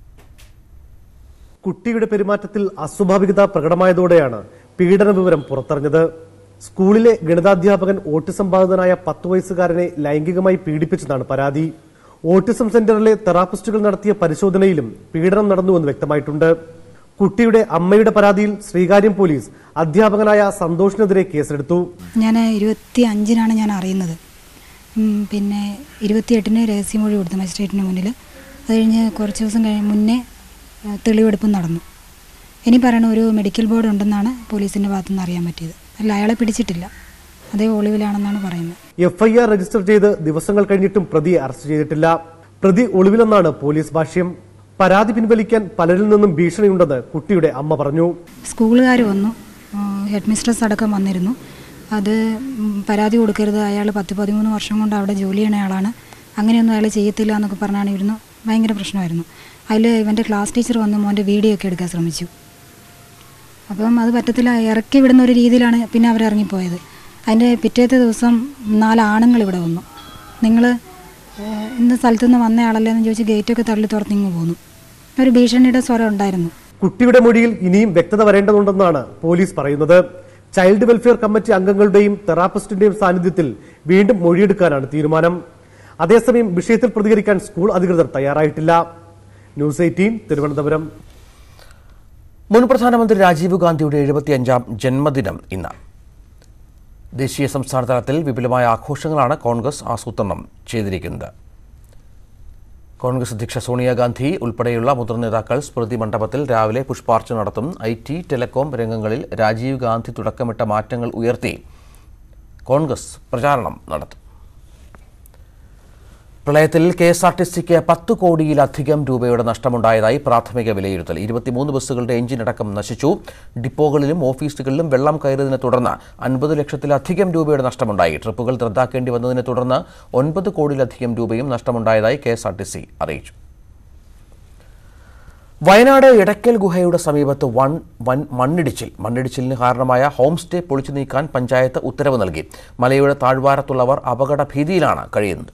കുട്ടിയുടെ പെരുമാറ്റത്തിൽ അസ്വാഭാവികത പ്രകടമായതോടെയാണ് പീഡന വിവരം പുറത്തറിഞ്ഞത് സ്കൂളിലെ ഗണിതാധ്യാപകൻ ഓട്ടിസം ബാധിതനായ പത്ത് വയസ്സുകാരനെ ലൈംഗികമായി പീഡിപ്പിച്ചതാണ് പരാതി ഓട്ടിസം സെന്ററിലെ തെറാപ്പിസ്റ്റുകൾ നടത്തിയ പരിശോധനയിലും പീഡനം നടന്നുവെന്ന് വ്യക്തമായിട്ടുണ്ട് കുട്ടിയുടെ അമ്മയുടെ പരാതിയിൽ ശ്രീകാര്യം പോലീസ് അധ്യാപകനായ സന്തോഷിനെതിരെ കേസെടുത്തു ഞാൻ ഇരുപത്തി അഞ്ചിനാണ് ഞാൻ അറിയുന്നത് ഉം, പിന്നെ ഇരുപത്തിയെട്ടിന് രഹസ്യമൊഴി കൊടുത്തു മജിസ്ട്രേറ്റിന് മുന്നിൽ അത് കഴിഞ്ഞ് കുറച്ച് ദിവസം കഴിഞ്ഞ് മുന്നേ ആ, തെളിവെടുപ്പ് നടന്നു ഇനി പറയണ ഒരു മെഡിക്കൽ ബോർഡ് ഉണ്ടെന്നാണ് പോലീസിൻ്റെ ഭാഗത്തു നിന്ന് അറിയാൻ പറ്റിയത് അല്ല അയാളെ പിടിച്ചിട്ടില്ല അതേ ഒളിവിലാണെന്നാണ് പറയുന്നത് എഫ്ഐആർ രജിസ്റ്റർ ചെയ്ത് ദിവസങ്ങൾ കഴിഞ്ഞിട്ടും പ്രതിയെ അറസ്റ്റ് ചെയ്തിട്ടില്ല പ്രതി ഒളിവിലെന്നാണ് പോലീസ് ഭാഷ്യം പരാതി പിൻവലിക്കാൻ പലരിൽ നിന്നും ഭീഷണിയുണ്ടെന്ന് കുട്ടിയുടെ അമ്മ പറഞ്ഞു സ്കൂളുകാർ വന്നു ഹെഡ് മിസ്ട്രസ് അടക്കം വന്നിരുന്നു അത് ഉം, പരാതി കൊടുക്കരുത് അയാൾ പത്ത് പതിമൂന്ന് വർഷം കൊണ്ട് അവിടെ ജോലി ചെയ്യണ ആളാണ് അങ്ങനെയൊന്നും അയാൾ ചെയ്യത്തില്ല എന്നൊക്കെ പറഞ്ഞാണ് ഇരുന്നു ഭയങ്കര പ്രശ്നമായിരുന്നു അതിൽ ഇവൻ്റെ ക്ലാസ് ടീച്ചർ വന്ന് മോൻ്റെ വീഡിയോ ഒക്കെ എടുക്കാൻ ശ്രമിച്ചു അപ്പം അത് പറ്റത്തില്ല ഇറക്കി വിടുന്ന ഒരു രീതിയിലാണ് പിന്നെ അവർ ഇറങ്ങിപ്പോയത് അതിൻ്റെ പിറ്റേത്തെ ദിവസം നാല് ആണുങ്ങൾ ഇവിടെ വന്നു നിങ്ങൾ ഇന്ന സ്ഥലത്തു നിന്ന് വന്നയാളല്ലേ എന്ന് ചോദിച്ച് ഗേറ്റൊക്കെ തള്ളി തുറന്ന് ഇങ്ങ് പോന്നു ഒരു ഭീഷണിയുടെ സ്വരം ഉണ്ടായിരുന്നു കുട്ടിയുടെ മൊഴിയിൽ ഇനിയും വ്യക്തത വരേണ്ടതുണ്ടെന്നാണ് പോലീസ് പറയുന്നത് ചൈൽഡ് വെൽഫെയർ കമ്മിറ്റി അംഗങ്ങളുടെയും തെറാപ്പിസ്റ്റിന്റെയും സാന്നിധ്യത്തിൽ വീണ്ടും മൊഴിയെടുക്കാനാണ് തീരുമാനം അതേസമയം വിഷയത്തിൽ പ്രതികരിക്കാൻ സ്കൂൾ അധികൃതർ തയ്യാറായിട്ടില്ല ന്യൂസ് എയ്റ്റീൻ തിരുവനന്തപുരം മുൻ പ്രധാനമന്ത്രി രാജീവ് ഗാന്ധിയുടെ എഴുപത്തിയഞ്ചാം ജന്മദിനം ഇന്ന് ദേശീയ സംസ്ഥാന തലത്തിൽ വിപുലമായ ആഘോഷങ്ങളാണ് കോൺഗ്രസ് ആസൂത്രണം ചെയ്തിരിക്കുന്നത് കോൺഗ്രസ് അധ്യക്ഷ സോണിയാഗാന്ധി ഉൾപ്പെടെയുള്ള മുതിർന്ന നേതാക്കൾ സ്മൃതി മണ്ഡപത്തിൽ രാവിലെ പുഷ്പാർച്ചന നടത്തും ഐ ടി ടെലികോം രംഗങ്ങളിൽ രാജീവ് ഗാന്ധി തുടക്കമിട്ട മാറ്റങ്ങൾ ഉയർത്തി കോൺഗ്രസ് പ്രചാരണം നടത്തും പ്രളയത്തിൽ കെ എസ് ആർ ടി സിക്ക് പത്ത് കോടിയിലധികം രൂപയുടെ നഷ്ടമുണ്ടായതായി പ്രാഥമിക വിലയിരുത്തൽ ഇരുപത്തിമൂന്ന് ബസ്സുകളുടെ എഞ്ചിനടക്കം നശിച്ചു ഡിപ്പോകളിലും ഓഫീസുകളിലും വെള്ളം കയറിയതിനെ തുടർന്ന് അൻപത് ലക്ഷത്തിലധികം രൂപയുടെ നഷ്ടമുണ്ടായി ട്രിപ്പുകൾ റദ്ദാക്കേണ്ടി വന്നതിനെ തുടർന്ന് ഒൻപത് കോടിയിലധികം രൂപയും നഷ്ടമുണ്ടായതായി K S R T C അറിയിച്ചു വയനാട് ഇടയ്ക്കൽ ഗുഹയുടെ സമീപത്ത് വൺ വൻ മണ്ണിടിച്ചിൽ മണ്ണിടിച്ചിലിന് കാരണമായ ഹോം സ്റ്റേ പൊളിച്ചു നീക്കാൻ പഞ്ചായത്ത് ഉത്തരവ് നൽകി മലയുടെ താഴ്വാരത്തുള്ളവർ അപകട ഭീതിയിലാണ് കഴിയുന്നത്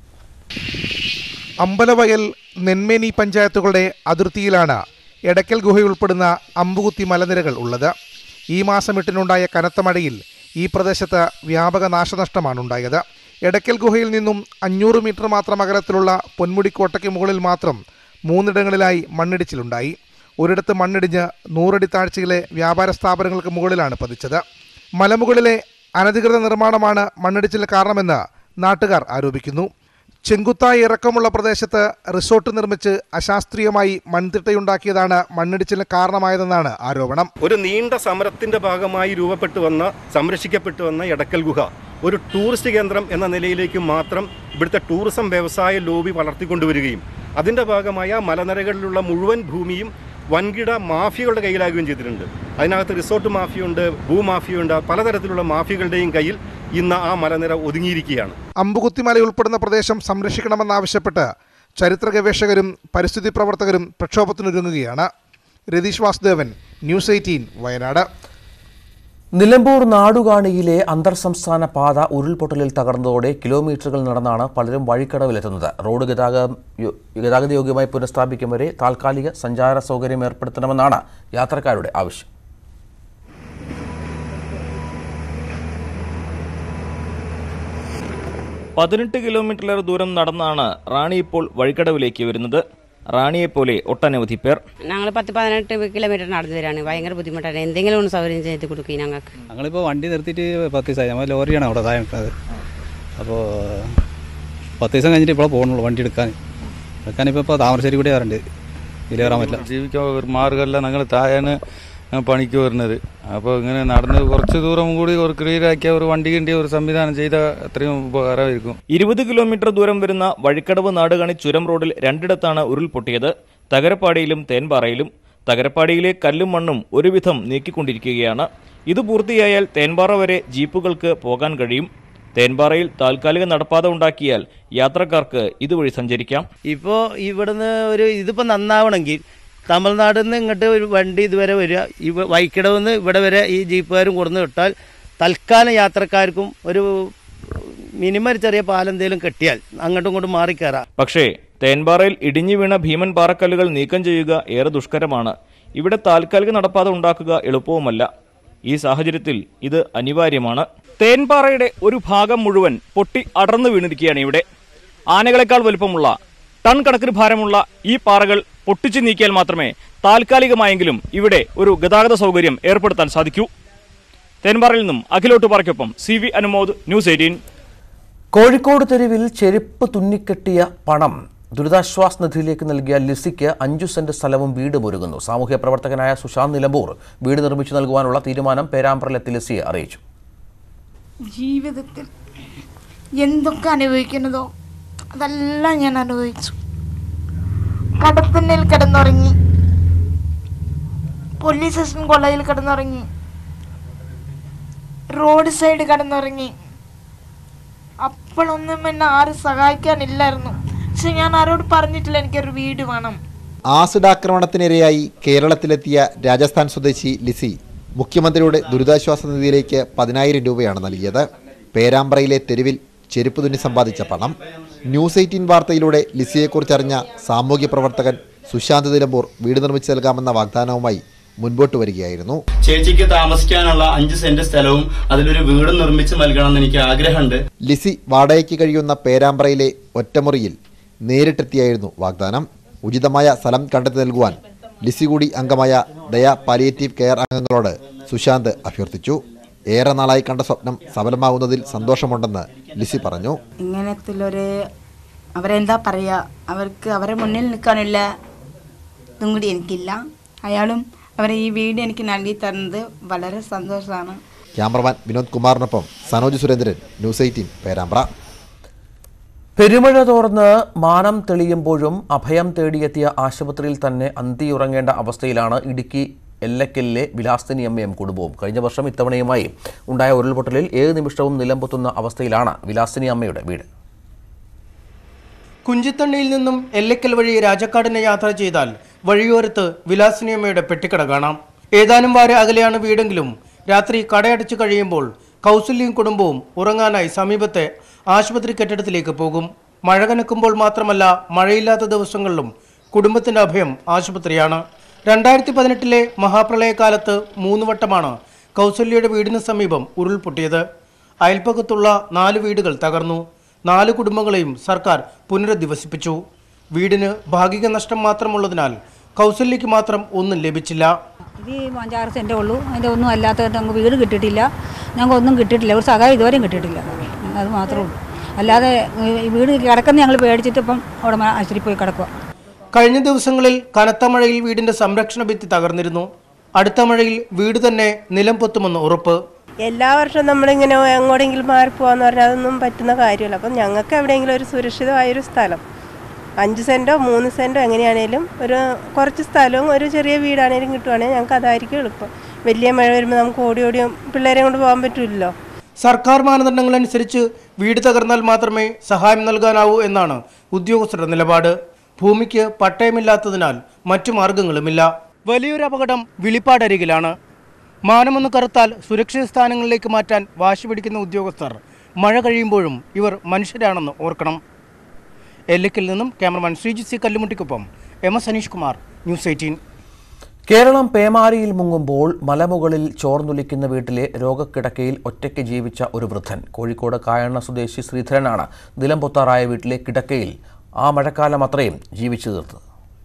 അമ്പലവയൽ നെന്മേനി പഞ്ചായത്തുകളുടെ അതിർത്തിയിലാണ് എടക്കൽ ഗുഹയുൾപ്പെടുന്ന അമ്പുകുത്തി മലനിരകൾ ഉള്ളത് ഈ മാസം എട്ടിനുണ്ടായ കനത്ത മഴയിൽ ഈ പ്രദേശത്ത് വ്യാപക നാശനഷ്ടമാണ് ഉണ്ടായത് എടക്കൽ ഗുഹയിൽ നിന്നും അഞ്ഞൂറ് മീറ്റർ മാത്രം അകലത്തിലുള്ള പൊന്മുടിക്കോട്ടയ്ക്ക് മുകളിൽ മാത്രം മൂന്നിടങ്ങളിലായി മണ്ണിടിച്ചിലുണ്ടായി ഒരിടത്ത് മണ്ണിടിഞ്ഞ് നൂറടി താഴ്ചയിലെ വ്യാപാര സ്ഥാപനങ്ങൾക്ക് മുകളിലാണ് പതിച്ചത് മലമുകളിലെ അനധികൃത നിർമ്മാണമാണ് മണ്ണിടിച്ചിലിന് കാരണമെന്ന് നാട്ടുകാർ ആരോപിക്കുന്നു ചെങ്കുത്തായി ഇറക്കമുള്ള പ്രദേശത്ത് റിസോർട്ട് നിർമ്മിച്ച് അശാസ്ത്രീയമായി മൺതിട്ടയുണ്ടാക്കിയതാണ് മണ്ണിടിച്ചിലിന് കാരണമായതെന്നാണ് ആരോപണം ഒരു നീണ്ട സമരത്തിന്റെ ഭാഗമായി രൂപപ്പെട്ടു വന്ന സംരക്ഷിക്കപ്പെട്ടു വന്ന എടക്കൽ ഗുഹ ഒരു ടൂറിസ്റ്റ് കേന്ദ്രം എന്ന നിലയിലേക്ക് മാത്രം ഇവിടുത്തെ ടൂറിസം വ്യവസായ ലോബി വളർത്തിക്കൊണ്ടുവരികയും അതിന്റെ ഭാഗമായ ആ മലനിരകളിലുള്ള മുഴുവൻ ഭൂമിയും വൻകിട മാഫിയകളുടെ കയ്യിലാകുകയും ചെയ്തിട്ടുണ്ട് അതിനകത്ത് റിസോർട്ട് മാഫിയുണ്ട് ഭൂമാഫിയുണ്ട് പലതരത്തിലുള്ള മാഫിയകളുടെയും കയ്യിൽ ഇന്ന് ആ മലനിര ഒതുങ്ങിയിരിക്കുകയാണ് അമ്പുകുത്തിമല ഉൾപ്പെടുന്ന പ്രദേശം സംരക്ഷിക്കണമെന്നാവശ്യപ്പെട്ട് ചരിത്ര ഗവേഷകരും പരിസ്ഥിതി പ്രവർത്തകരും പ്രക്ഷോഭത്തിനൊരുങ്ങുകയാണ് രതീഷ് വാസുദേവൻ ന്യൂസ് എയ്റ്റീൻ വയനാട് നിലമ്പൂർ നാടുകാണിയിലെ അന്തർ സംസ്ഥാന പാത ഉരുൾപൊട്ടലിൽ തകർന്നതോടെ കിലോമീറ്ററുകൾ നടന്നാണ് പലരും വഴിക്കടവിലെത്തുന്നത് റോഡ് ഗതാഗതം യോ- ഗതാഗതയോഗ്യമായി പുനഃസ്ഥാപിക്കും വരെ താൽക്കാലിക സഞ്ചാര സൗകര്യം ഏർപ്പെടുത്തണമെന്നാണ് യാത്രക്കാരുടെ ആവശ്യം പതിനെട്ട് കിലോമീറ്ററിലേറെ ദൂരം നടന്നാണ് റാണി ഇപ്പോൾ വഴിക്കടവിലേക്ക് വരുന്നത് റാണിയെപ്പോലെ ഒട്ടനവധി പേർ ഞങ്ങൾ പത്ത് പതിനെട്ട് കിലോമീറ്റർ നടന്നു വരാണ് ഭയങ്കര ബുദ്ധിമുട്ടാണ് എന്തെങ്കിലും ഒന്ന് സൗകര്യം ചെയ്ത് കൊടുക്കും ഞങ്ങൾക്ക് ഞങ്ങളിപ്പോൾ വണ്ടി നിർത്തിയിട്ട് പത്ത് ദിവസമായി നമ്മൾ ലോറിയാണ് അവിടെ താഴെ നിൽക്കുന്നത് അപ്പോൾ പത്ത് ദിവസം കഴിഞ്ഞിട്ട് ഇപ്പോൾ പോകുന്നുള്ളൂ വണ്ടി എടുക്കാൻ എടുക്കാനിപ്പോൾ ഇപ്പോൾ താമരശ്ശേരി കൂടെ വരണ്ട് ഇതിൽ കയറാൻ പറ്റില്ല ജീവിക്കാൻ ഒരു മാർഗ്ഗമല്ല ഞങ്ങൾ താഴെയാണ് പണിക്ക് വരുന്നത് അപ്പോൾ ഇങ്ങനെ നടന്ന് കുറച്ച് ദൂരം കൂടി ഒരു ക്ലിയറാക്കിയ ഒരു വണ്ടി കിട്ടിയ ഒരു സംവിധാനം ചെയ്താൽ അത്രയും ഉപകാരമായിരിക്കും ഇരുപത് കിലോമീറ്റർ ദൂരം വരുന്ന വഴിക്കടവ് നാടുകാണി ചുരം റോഡിൽ രണ്ടിടത്താണ് ഉരുൾപൊട്ടിയത് തകരപ്പാടിയിലും തേൻപാറയിലും തകരപ്പാടിയിലെ കല്ലും മണ്ണും ഒരുവിധം നീക്കിക്കൊണ്ടിരിക്കുകയാണ് ഇത് പൂർത്തിയായാൽ തേൻപാറ വരെ ജീപ്പുകൾക്ക് പോകാൻ കഴിയും തേൻപാറയിൽ താൽക്കാലിക നടപ്പാത ഉണ്ടാക്കിയാൽ യാത്രക്കാർക്ക് ഇതുവഴി സഞ്ചരിക്കാം ഇപ്പോൾ ഇവിടുന്ന് ഒരു ഇതിപ്പോൾ നന്നാവണമെങ്കിൽ തമിഴ്നാട്ടിൽ നിന്ന് ഇങ്ങോട്ട് ഒരു വണ്ടി ഇതുവരെ വരിക ഈ വൈക്കിടവ് നിന്ന് ഇവിടെ വരെ ഈ ജീപ്പുകാരും കൊടുന്ന് വിട്ടാൽ തൽക്കാലം യാത്രക്കാർക്കും ഒരു മിനിമം ഒരു ചെറിയ പാലെന്തേലും കെട്ടിയാൽ അങ്ങോട്ടും ഇങ്ങോട്ടും മാറിക്കയറാം പക്ഷേ തേൻപാറയിൽ ഇടിഞ്ഞു വീണ ഭീമൻ പാറക്കല്ലുകൾ നീക്കം ചെയ്യുക ഏറെ ദുഷ്കരമാണ് ഇവിടെ താൽക്കാലിക നടപ്പാത ഉണ്ടാക്കുക എളുപ്പവുമല്ല ഈ സാഹചര്യത്തിൽ ഇത് അനിവാര്യമാണ് തേൻപാറയുടെ ഒരു ഭാഗം മുഴുവൻ പൊട്ടി അടർന്നു വീണിരിക്കുകയാണ് ഇവിടെ ആനകളെക്കാൾ വലുപ്പമുള്ള ടൺ കണക്കിന് ഭാരമുള്ള ഈ പാറകൾ പൊട്ടിച്ചു നീക്കിയാൽ മാത്രമേ താൽക്കാലികമായെങ്കിലും ഇവിടെ ഒരു ഗതാഗത സൗകര്യം ഏർപ്പെടുത്താൻ സാധിക്കൂ തേൻപാറയിൽ നിന്നും അഖിലോട്ട് പാറയ്ക്കൊപ്പം C V Anumod news eighteen Kozhikode തെരുവിൽ ചെരുപ്പ് തുന്നിക്കെട്ടിയ പണം ദുരിതാശ്വാസ നിധിയിലേക്ക് നൽകിയ ലിസിക്ക് അഞ്ചു സെന്റ് സ്ഥലവും വീടും ഒരുങ്ങുന്നു സാമൂഹ്യ പ്രവർത്തകനായ സുശാന്ത് നിലമ്പൂർ വീട് നിർമ്മിച്ചു നൽകുവാനുള്ള തീരുമാനം പേരാമ്പ്രലെത്തി ലിസിയെ അറിയിച്ചു ജീവിതത്തിൽ എന്തൊക്കെ അനുഭവിക്കുന്നതോ അതെല്ലാം ഞാൻ അനുഭവിച്ചു കടത്തന്നയിൽ കിടന്നുറങ്ങി പോലീസ് സ്റ്റേഷൻ കൊള്ളയിൽ കിടന്നുറങ്ങി റോഡ് സൈഡ് കിടന്നുറങ്ങി അപ്പോഴൊന്നും എന്നെ ആരും സഹായിക്കാനില്ലായിരുന്നു പക്ഷെ ഞാൻ ആരോട് പറഞ്ഞിട്ടില്ല എനിക്കൊരു വീട് വേണം ആസിഡ് ആക്രമണത്തിനിരയായി കേരളത്തിലെത്തിയ രാജസ്ഥാൻ സ്വദേശി ലിസി മുഖ്യമന്ത്രിയുടെ ദുരിതാശ്വാസ നിധിയിലേക്ക് പതിനായിരം രൂപയാണ് നൽകിയത് പേരാമ്പ്രയിലെ തെരുവിൽ ചെരുപ്പ് തുന്നി സമ്പാദിച്ച പണം ന്യൂസ് എയ്റ്റീൻ വാർത്തയിലൂടെ ലിസിയെക്കുറിച്ചറിഞ്ഞ സാമൂഹ്യ പ്രവർത്തകൻ സുശാന്ത് നിലമ്പൂർ വീട് നിർമ്മിച്ചു നൽകാമെന്ന വാഗ്ദാനവുമായി മുൻപോട്ട് വരികയായിരുന്നു ചേച്ചിക്ക് താമസിക്കാനുള്ള അഞ്ച് സെന്റ് സ്ഥലവും അതിലൊരു വീട് നിർമ്മിച്ച് നൽകണമെന്ന് എനിക്ക് ആഗ്രഹമുണ്ട് ലിസി വാടകയ്ക്ക് കഴിയുന്ന പേരാമ്പ്രയിലെ ഒറ്റമുറിയിൽ നേരിട്ടെത്തിയായിരുന്നു വാഗ്ദാനം ഉചിതമായ സ്ഥലം കണ്ടെത്തി നൽകുവാൻ ലിസി കൂടി അംഗമായ ദയ പാലിയേറ്റീവ് കെയർ അംഗങ്ങളോട് സുശാന്ത് അഭ്യർത്ഥിച്ചു ഏറെ നാളായി കണ്ട സ്വപ്നം സഫലമാകുന്നതിൽ സന്തോഷമുണ്ടെന്ന് ലിസി പറഞ്ഞു ഇങ്ങനത്തുള്ളൊരു അവരെന്താ പറയുക അവർക്ക് അവരെ മുന്നിൽ നിൽക്കാനുള്ള ഇതും കൂടി എനിക്കില്ല അയാളും അവരെ ഈ വീട് എനിക്ക് നൽകി തരുന്നത് വളരെ സന്തോഷമാണ് ക്യാമറമാൻ വിനോദ് കുമാറിനൊപ്പം സനോജ് സുരേന്ദ്രൻ ന്യൂസ് എയ്റ്റീൻ പേരാമ്പ്ര പെരുമഴ തോർന്ന് മാനം തെളിയുമ്പോഴും അഭയം തേടിയെത്തിയ ആശുപത്രിയിൽ തന്നെ അന്തിയുറങ്ങേണ്ട അവസ്ഥയിലാണ് ഇടുക്കി എല്ലക്കലിലെ വിലാസ്തിനി അമ്മയും കുടുംബവും കഴിഞ്ഞ വർഷം ഇത്തവണയുമായി ഉണ്ടായ ഉരുൾപൊട്ടലിൽ ഏത് നിമിഷവും നിലംപൊത്തുന്ന അവസ്ഥയിലാണ് വിലാസിനി അമ്മയുടെ വീട് കുഞ്ചിത്തണ്ണിയിൽ നിന്നും എല്ലക്കൽ വഴി രാജക്കാടിനെ യാത്ര ചെയ്താൽ വഴിയോരത്ത് വിലാസിനിയമ്മയുടെ പെട്ടിക്കട കാണാം ഏതാനും വാര അകലെയാണ് വീടെങ്കിലും രാത്രി കടയടച്ചു കഴിയുമ്പോൾ കൗസല്യയും കുടുംബവും ഉറങ്ങാനായി സമീപത്തെ ആശുപത്രി കെട്ടിടത്തിലേക്ക് പോകും മഴ കനക്കുമ്പോൾ മാത്രമല്ല മഴയില്ലാത്ത ദിവസങ്ങളിലും കുടുംബത്തിന്റെ അഭയം ആശുപത്രിയാണ് രണ്ടായിരത്തി പതിനെട്ടിലെ മഹാപ്രളയകാലത്ത് മൂന്ന് വട്ടമാണ് കൗസല്യയുടെ വീടിന് സമീപം ഉരുൾപൊട്ടിയത് അയൽപ്പക്കത്തുള്ള നാല് വീടുകൾ തകർന്നു നാല് കുടുംബങ്ങളെയും സർക്കാർ പുനരധിവസിപ്പിച്ചു വീടിന് ഭാഗിക നഷ്ടം മാത്രമുള്ളതിനാൽ കൗസല്യയ്ക്ക് മാത്രം ഒന്നും ലഭിച്ചില്ല ഇത് ഈ അഞ്ചാറ് സെൻറ്റേ ഉള്ളൂ അതിൻ്റെ ഒന്നും അല്ലാത്ത ഞങ്ങൾക്ക് വീട് കിട്ടിയിട്ടില്ല ഞങ്ങൾക്ക് ഒന്നും കിട്ടിയിട്ടില്ല ഒരു സഹായം ഇതുവരെയും കിട്ടിയിട്ടില്ല അത് മാത്രമേ ഉള്ളൂ അല്ലാതെ ഈ വീട് കിടക്കുന്ന ഞങ്ങൾ പേടിച്ചിട്ട് ഇപ്പം അവിടെ മ- ആശുപത്രി പോയി കിടക്കുക കഴിഞ്ഞ ദിവസങ്ങളിൽ കനത്ത മഴയിൽ വീടിന്റെ സംരക്ഷണ ഭിത്തി തകർന്നിരുന്നു അടുത്ത മഴയിൽ വീട് തന്നെ നിലം പൊത്തുമെന്ന് ഉറപ്പ് എല്ലാ വർഷവും നമ്മളിങ്ങനെ എങ്ങോട്ടെങ്കിലും മാറിപ്പോവാന്ന് പറഞ്ഞാൽ അതൊന്നും പറ്റുന്ന കാര്യമല്ല അപ്പം ഞങ്ങൾക്ക് എവിടെയെങ്കിലും ഒരു സുരക്ഷിതമായൊരു സ്ഥലം അഞ്ച് സെൻറ്റോ മൂന്ന് സെൻറ്റോ എങ്ങനെയാണേലും ഒരു കുറച്ച് സ്ഥലവും ഒരു ചെറിയ വീടാണേലും കിട്ടുവാണെങ്കിൽ ഞങ്ങൾക്ക് അതായിരിക്കും എളുപ്പം വലിയ മഴ വരുമ്പോൾ നമുക്ക് ഓടി ഓടി പിള്ളേരെ കൊണ്ട് പോകാൻ പറ്റില്ലല്ലോ സർക്കാർ മാനദണ്ഡങ്ങൾ അനുസരിച്ച് വീട് തകർന്നാൽ മാത്രമേ സഹായം നൽകാനാവൂ എന്നാണ് ഉദ്യോഗസ്ഥരുടെ നിലപാട് ഭൂമിക്ക് പട്ടയമില്ലാത്തതിനാൽ മറ്റു മാർഗങ്ങളുമില്ല വലിയൊരു അപകടം വിളിപ്പാടരികിലാണ് മാനമൊന്ന് കറുത്താൽ സുരക്ഷിത സ്ഥാനങ്ങളിലേക്ക് മാറ്റാൻ വാശി പിടിക്കുന്ന ഉദ്യോഗസ്ഥർ മഴ കഴിയുമ്പോഴും ഇവർ മനുഷ്യരാണെന്ന് ഓർക്കണം എല്ലക്കിൽ നിന്നും ക്യാമറമാൻ ശ്രീജിത് സി കല്ലുമുട്ടിക്കൊപ്പം M S Aneesh Kumar news eighteen Keralam പേമാരിയിൽ മുങ്ങുമ്പോൾ മലമുകളിൽ ചോർന്നൊലിക്കുന്ന വീട്ടിലെ രോഗക്കിടക്കയിൽ ഒറ്റയ്ക്ക് ജീവിച്ച ഒരു വൃദ്ധൻ കോഴിക്കോട് കായണ്ണ സ്വദേശി ശ്രീധരനാണ് നിലം പൊത്താറായ വീട്ടിലെ കിടക്കയിൽ ആ മഴക്കാലം അത്രയും ജീവിച്ചു തീർത്തത്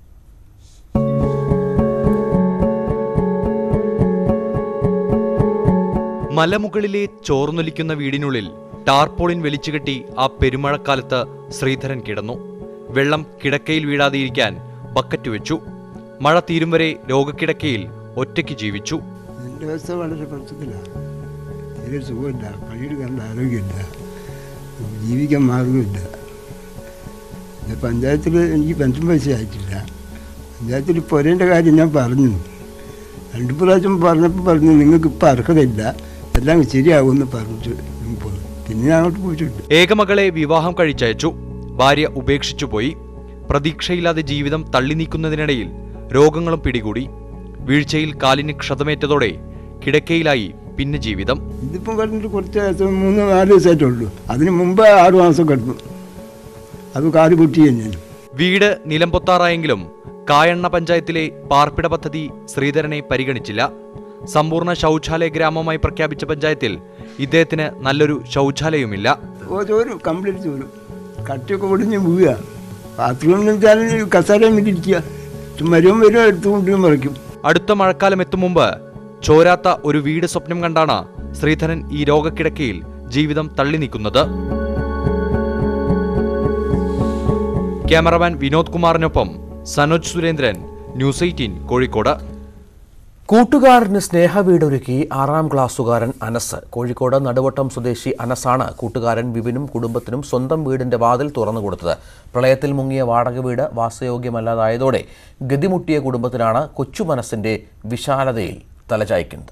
മലമുകളിലെ ചോർന്നൊലിക്കുന്ന വീടിനുള്ളിൽ ടാർപോളിൻ വലിച്ചുകെട്ടി ആ പെരുമഴക്കാലത്ത് ശ്രീധരൻ കിടന്നു വെള്ളം കിടക്കയിൽ വീഴാതെയിരിക്കാൻ ബക്കറ്റ് വെച്ചു മഴ തീരും വരെ രോഗക്കിടക്കയിൽ ഒറ്റയ്ക്ക് ജീവിച്ചു എൻ്റെ അവസ്ഥ വളരെ പ്രശ്നത്തിലാണ് തീരെ സുഖമില്ല പണിയെടുക്കാനുള്ള ആരോഗ്യമില്ല ജീവിക്കാൻ മാർഗമില്ല ഇത് പഞ്ചായത്തിൽ എനിക്ക് പെൻഷൻ പൈസ ആയിട്ടില്ല പഞ്ചായത്തിൽ പൊരേൻ്റെ കാര്യം ഞാൻ പറഞ്ഞു രണ്ട് പ്രാവശ്യം പറഞ്ഞപ്പോൾ പറഞ്ഞു നിങ്ങൾക്ക് ഇപ്പം അർഹതയില്ല എല്ലാം ശരിയാകുമെന്ന് പറഞ്ഞിട്ട് ഞാൻ പോയി പിന്നെ ഞാൻ അങ്ങോട്ട് പോയിട്ടുണ്ട് ഏകമകളെ വിവാഹം കഴിച്ചയച്ചു ഭാര്യ ഉപേക്ഷിച്ചു പോയി പ്രതീക്ഷയില്ലാതെ ജീവിതം തള്ളി നീക്കുന്നതിനിടയിൽ രോഗങ്ങളും പിടികൂടി വീഴ്ചയിൽ കാലിന് ക്ഷതമേറ്റതോടെ കിടക്കയിലായി പിന്നെ ജീവിതം ഇതിപ്പം കിടന്നിട്ട് കുറച്ച് ദിവസം മൂന്ന് നാല് ദിവസമായിട്ടുള്ളൂ അതിന് മുമ്പ് ആറ് മാസം കിടന്നു അത് കാല് പൊട്ടി തന്നെയാണ് വീട് നിലംപൊത്താറായെങ്കിലും കായണ്ണ പഞ്ചായത്തിലെ പാർപ്പിട പദ്ധതി ശ്രീധരനെ പരിഗണിച്ചില്ല സമ്പൂർണ്ണ ശൗചാലയ ഗ്രാമമായി പ്രഖ്യാപിച്ച പഞ്ചായത്തിൽ ഇദ്ദേഹത്തിന് നല്ലൊരു ശൗചാലയവുമില്ല ഓ ചോരും കംപ്ലീറ്റ് ചോരും കട്ടിയൊക്കെ ഒടിഞ്ഞ് വീഴുക ബാത്റൂമിൽ വെച്ചാൽ കസാരയും ഇരിക്കുക മരവും വരും എടുത്തുകൊണ്ട് മറിക്കും അടുത്ത മഴക്കാലം എത്തും മുമ്പ് ചോരാത്ത ഒരു വീട് സ്വപ്നം കണ്ടാണ് ശ്രീധരൻ ഈ രോഗക്കിടക്കയിൽ ജീവിതം തള്ളി നീക്കുന്നത് ക്യാമറമാൻ വിനോദ് കുമാറിനൊപ്പം സനോജ് സുരേന്ദ്രൻ ന്യൂസ് എയ്റ്റീൻ കോഴിക്കോട് കൂട്ടുകാരന് സ്നേഹവീടൊരുക്കി ആറാം ക്ലാസ്സുകാരൻ അനസ് കോഴിക്കോട് നടുവട്ടം സ്വദേശി അനസാണ് കൂട്ടുകാരൻ വിപിനും കുടുംബത്തിനും സ്വന്തം വീടിന്റെ വാതിൽ തുറന്നു കൊടുത്തത് പ്രളയത്തിൽ മുങ്ങിയ വാടക വീട് വാസയോഗ്യമല്ലാതായതോടെ ഗതിമുട്ടിയ കുടുംബത്തിനാണ് കൊച്ചു മനസ്സിന്റെ വിശാലതയിൽ തലചായ്ക്കുന്നത്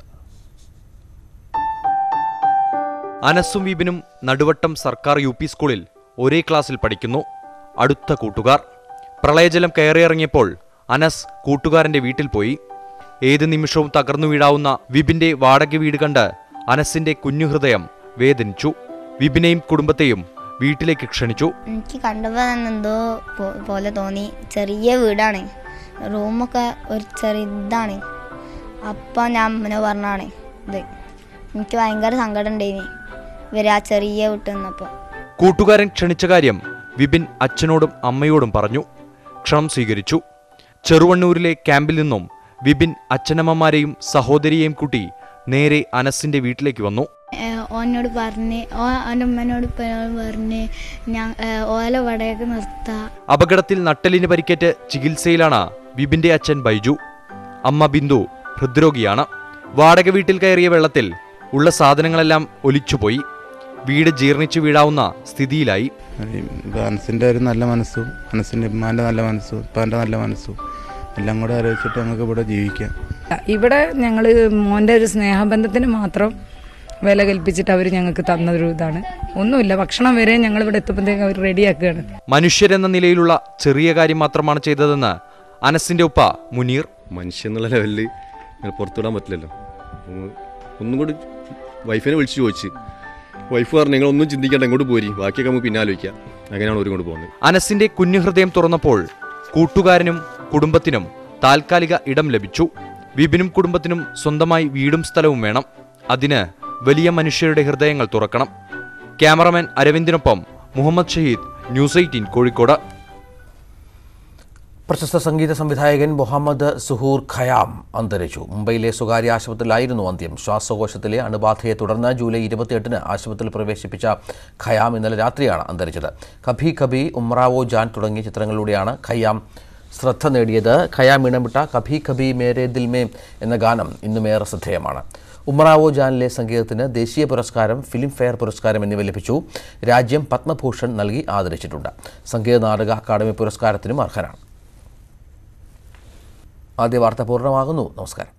അനസും വിപിനും നടുവട്ടം സർക്കാർ യു പി സ്കൂളിൽ ഒരേ ക്ലാസ്സിൽ പഠിക്കുന്നു അടുത്ത കൂട്ടുകാർ പ്രളയജലം കയറിയിറങ്ങിയപ്പോൾ അനസ് കൂട്ടുകാരന്റെ വീട്ടിൽ പോയി ഏത് നിമിഷവും തകർന്നു വീഴാവുന്ന വിപിന്റെ വാടക വീട് കണ്ട് അനസിന്റെ കുഞ്ഞുഹൃദയം വേദനിച്ചു വിപിനെയും കുടുംബത്തെയും വീട്ടിലേക്ക് ക്ഷണിച്ചു എനിക്ക് കണ്ടപ്പോൾ തന്നെ എന്തോ പോ- പോലെ തോന്നി ചെറിയ വീടാണ് റൂമൊക്കെ ഒരു ചെറുതാണ് അപ്പം ഞാൻ അമ്മനെ പറഞ്ഞാണ് ഇത് എനിക്ക് ഭയങ്കര സങ്കടം ഉണ്ടായിനി ഇവര് ആ ചെറിയ വീട്ടിൽ നിന്നപ്പോൾ കൂട്ടുകാരൻ ക്ഷണിച്ച കാര്യം വിപിൻ അച്ഛനോടും അമ്മയോടും പറഞ്ഞു ക്ഷണം സ്വീകരിച്ചു ചെറുവണ്ണൂരിലെ ക്യാമ്പിൽ നിന്നും വിപിൻ അച്ഛനമ്മമാരെയും സഹോദരിയെയും കൂട്ടി നേരെ അനസിന്റെ വീട്ടിലേക്ക് വന്നു ഓനോട് പറഞ്ഞ് ഓ അവൻ്റെ ഉമ്മനോട് ഉപ്പനോട് പറഞ്ഞ് ഞാൻ ഓല വടയൊക്കെ നിർത്താം അപകടത്തിൽ നട്ടലിന് പരിക്കേറ്റ് ചികിത്സയിലാണ് വിപിന്റെ അച്ഛൻ ബൈജു അമ്മ ബിന്ദു ഹൃദ്രോഗിയാണ് വാടക വീട്ടിൽ കയറിയ വെള്ളത്തിൽ ഉള്ള സാധനങ്ങളെല്ലാം ഒലിച്ചുപോയി വീട് ജീർണിച്ചു വീഴാവുന്ന സ്ഥിതിയിലായി ഇപ്പം അനസിൻ്റെ ഒരു നല്ല മനസ്സും അനസിൻ്റെ ഉമ്മാൻ്റെ നല്ല മനസ്സും ഉപ്പാൻ്റെ നല്ല മനസ്സും എല്ലാം കൂടെ ആലോചിച്ചിട്ട് നമുക്ക് ഇവിടെ ജീവിക്കാം ഇവിടെ ഞങ്ങൾ മോൻ്റെ ഒരു സ്നേഹബന്ധത്തിന് മാത്രം വില കൽപ്പിച്ചിട്ട് അവർ ഞങ്ങൾക്ക് തന്നൊരു ഇതാണ് ഒന്നുമില്ല ഭക്ഷണം വരെ ഞങ്ങൾ ഇവിടെ എത്തുമ്പോഴത്തേക്ക് അവർ റെഡിയാക്കുകയാണ് മനുഷ്യരെന്ന നിലയിലുള്ള ചെറിയ കാര്യം മാത്രമാണ് ചെയ്തതെന്ന് അനസിന്റെ ഉപ്പ മുനീർ മനുഷ്യൻ എന്നുള്ള ലെവലിൽ ഇങ്ങനെ പുറത്തുവിടാൻ പറ്റില്ലല്ലോ ഉം, ഒന്നും കൂടി വൈഫിനെ വിളിച്ച് ചോദിച്ച് വൈഫ് പറഞ്ഞു നിങ്ങളൊന്നും ചിന്തിക്കേണ്ട ഇങ്ങോട്ട് പോരി ബാക്കിയൊക്കെ നമുക്ക് പിന്നെ ആലോചിക്കാം അങ്ങനെയാണ് ഒരു ഇങ്ങോട്ട് പോകുന്നത് അനസിന്റെ കുഞ്ഞുഹൃദയം തുറന്നപ്പോൾ കൂട്ടുകാരനും കുടുംബത്തിനും താൽക്കാലിക ഇടം ലഭിച്ചു വിപിനും കുടുംബത്തിനും സ്വന്തമായി വീടും സ്ഥലവും വേണം അതിന് വലിയ മനുഷ്യരുടെ ഹൃദയങ്ങൾ തുറക്കണം ക്യാമറമാൻ അരവിന്ദിനൊപ്പം മുഹമ്മദ് ഷഹീദ് ന്യൂസ് എയ്റ്റീൻ കോഴിക്കോട് പ്രശസ്ത സംഗീത സംവിധായകൻ മുഹമ്മദ് സുഹൂർ ഖയാം അന്തരിച്ചു മുംബൈയിലെ സ്വകാര്യ ആശുപത്രിയിലായിരുന്നു അന്ത്യം ശ്വാസകോശത്തിലെ അണുബാധയെ തുടർന്ന് ജൂലൈ ഇരുപത്തിയെട്ടിന് ആശുപത്രിയിൽ പ്രവേശിപ്പിച്ച ഖയാം ഇന്നലെ രാത്രിയാണ് അന്തരിച്ചത് കഭി കഭി ഉമ്രാവോ ജാൻ തുടങ്ങിയ ചിത്രങ്ങളിലൂടെയാണ് ഖയാം ശ്രദ്ധ നേടിയത് ഖയാം ഇണമിട്ട കഭി കഭി മേരെ ദിൽ മേ എന്ന ഗാനം ഇന്നുമേറെ ശ്രദ്ധേയമാണ് ഉമ്രാവോ ജാനിലെ സംഗീതത്തിന് ദേശീയ പുരസ്കാരം ഫിലിം ഫെയർ പുരസ്കാരം എന്നിവ ലഭിച്ചു രാജ്യം പത്മഭൂഷൺ നൽകി ആദരിച്ചിട്ടുണ്ട് സംഗീത നാടക അക്കാദമി പുരസ്കാരത്തിനും അർഹനാണ് ആദ്യ വാർത്ത പൂർണ്ണമാകുന്നു നമസ്കാരം